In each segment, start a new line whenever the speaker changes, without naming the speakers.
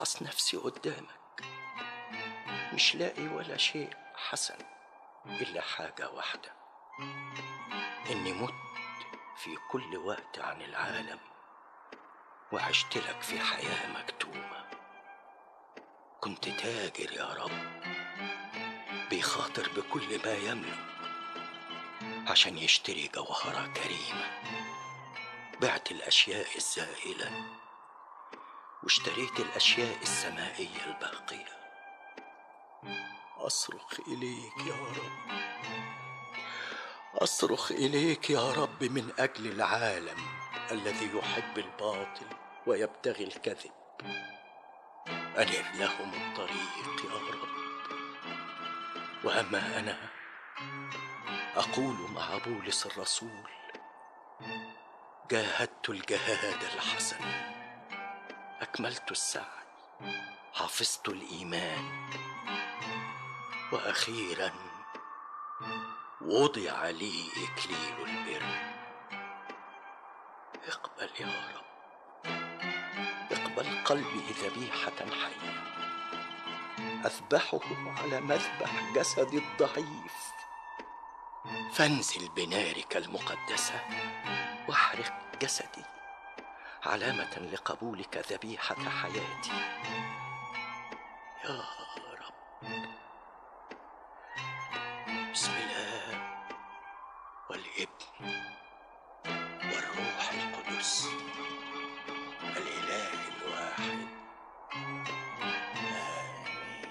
أص نفسي قدامك مش لاقي ولا شيء حسن إلا حاجة واحدة إني مت في كل وقت عن العالم وعشت لك في حياة مكتومة كنت تاجر يا رب بيخاطر بكل ما يملك عشان يشتري جوهرة كريمة بعت الأشياء الزائلة واشتريت الأشياء السمائية الباقية أصرخ إليك يا رب أصرخ إليك يا رب من أجل العالم الذي يحب الباطل ويبتغي الكذب أنر لهم الطريق يا رب وأما أنا أقول مع بولس الرسول جاهدت الجهاد الحسن أكملت السعي حفظت الإيمان وأخيرا وضع لي إكليل البر اقبل يا رب اقبل قلبي ذبيحة حية أذبحه على مذبح جسدي الضعيف فانزل بنارك المقدسة واحرق جسدي علامة لقبولك ذبيحة حياتي يا رب بسم الله والابن والروح القدس الإله الواحد آمين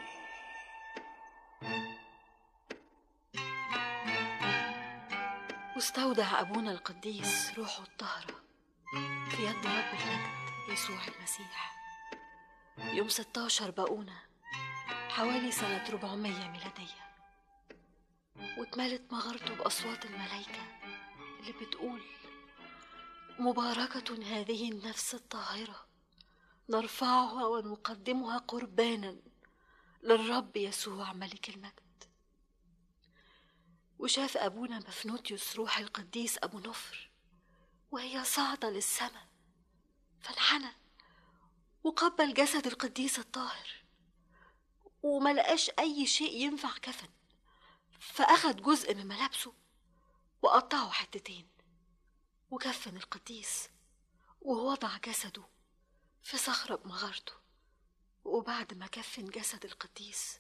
واستودع أبونا القديس روحه الطاهرة في يد رب المجد يسوع المسيح يوم 16 بقونة حوالي سنة 400 ميلادية واتملت مغارته بأصوات الملايكة اللي بتقول مباركة هذه النفس الطاهرة نرفعها ونقدمها قربانا للرب يسوع ملك المجد وشاف أبونا مفنوتيوس روح القديس أبو نفر وهي صاعدة للسماء فانحنى وقبل جسد القديس الطاهر وما لقاش أي شيء ينفع كفن فأخد جزء من ملابسه وقطعه حتتين وكفن القديس ووضع جسده في صخرة بمغارته وبعد ما كفن جسد القديس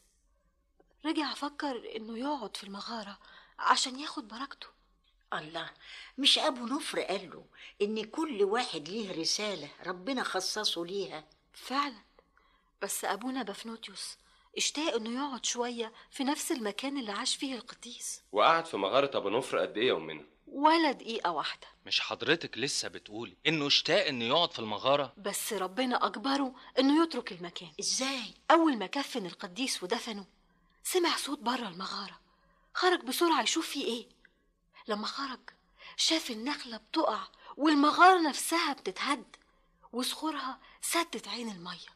رجع فكر إنه يقعد في المغارة عشان ياخد بركته
الله مش أبو نفر قال له إن كل واحد ليه رسالة ربنا خصصه ليها
فعلا بس أبونا بفنوتيوس اشتاق إنه يقعد شوية في نفس المكان اللي عاش فيه القديس
وقعد في مغارة أبو نفر قد إيه يومنا؟
ولا دقيقة واحدة
مش حضرتك لسه بتقولي انه اشتاق انه يقعد في المغارة
بس ربنا أجبره إنه يترك المكان
إزاي؟
أول ما كفن القديس ودفنه سمع صوت بره المغارة خرج بسرعة يشوف فيه إيه لما خرج شاف النخلة بتقع والمغارة نفسها بتتهد وصخورها سدت عين المية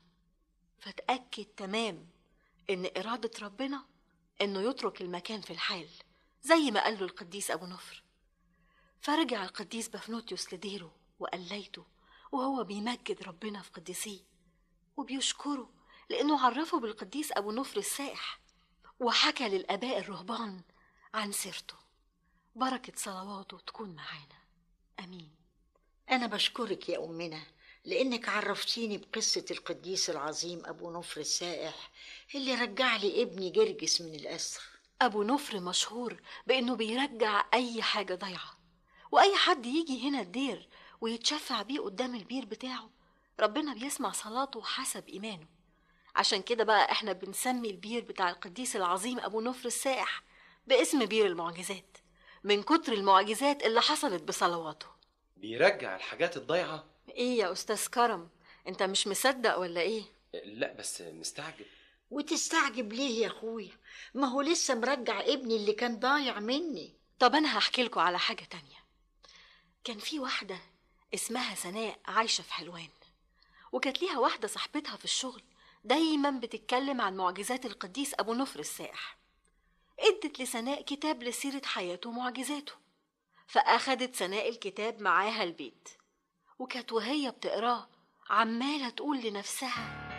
فتأكد تمام إن إرادة ربنا إنه يترك المكان في الحال زي ما قال له القديس أبو نفر فرجع القديس بفنوتيوس لديره وقليته وهو بيمجد ربنا في قديسيه وبيشكره لأنه عرفه بالقديس أبو نفر السائح وحكى للآباء الرهبان عن سيرته بركة صلواته تكون معانا أمين
أنا بشكرك يا أمنا لأنك عرفتيني بقصة القديس العظيم أبو نفر السائح اللي رجع لي ابني جرجس من الأسر
أبو نفر مشهور بإنه بيرجع أي حاجة ضايعة وأي حد يجي هنا الدير ويتشفع بيه قدام البير بتاعه ربنا بيسمع صلاته حسب إيمانه عشان كده بقى احنا بنسمي البير بتاع القديس العظيم أبو نفر السائح باسم بير المعجزات من كتر المعجزات اللي حصلت بصلواته
بيرجع الحاجات الضايعة؟
ايه يا أستاذ كرم انت مش مصدق ولا ايه
لا بس مستعجب
وتستعجب ليه يا أخويا ما هو لسه مرجع ابني اللي كان ضايع مني
طب أنا هحكي لكم على حاجة تانية كان في واحدة اسمها سناء عايشة في حلوان وكانت ليها واحدة صاحبتها في الشغل دايما بتتكلم عن معجزات القديس أبو نفر السائح ادت لسناء كتاب لسيرة حياته ومعجزاته فأخدت سناء الكتاب معاها البيت وكانت وهي بتقراه عمالة تقول لنفسها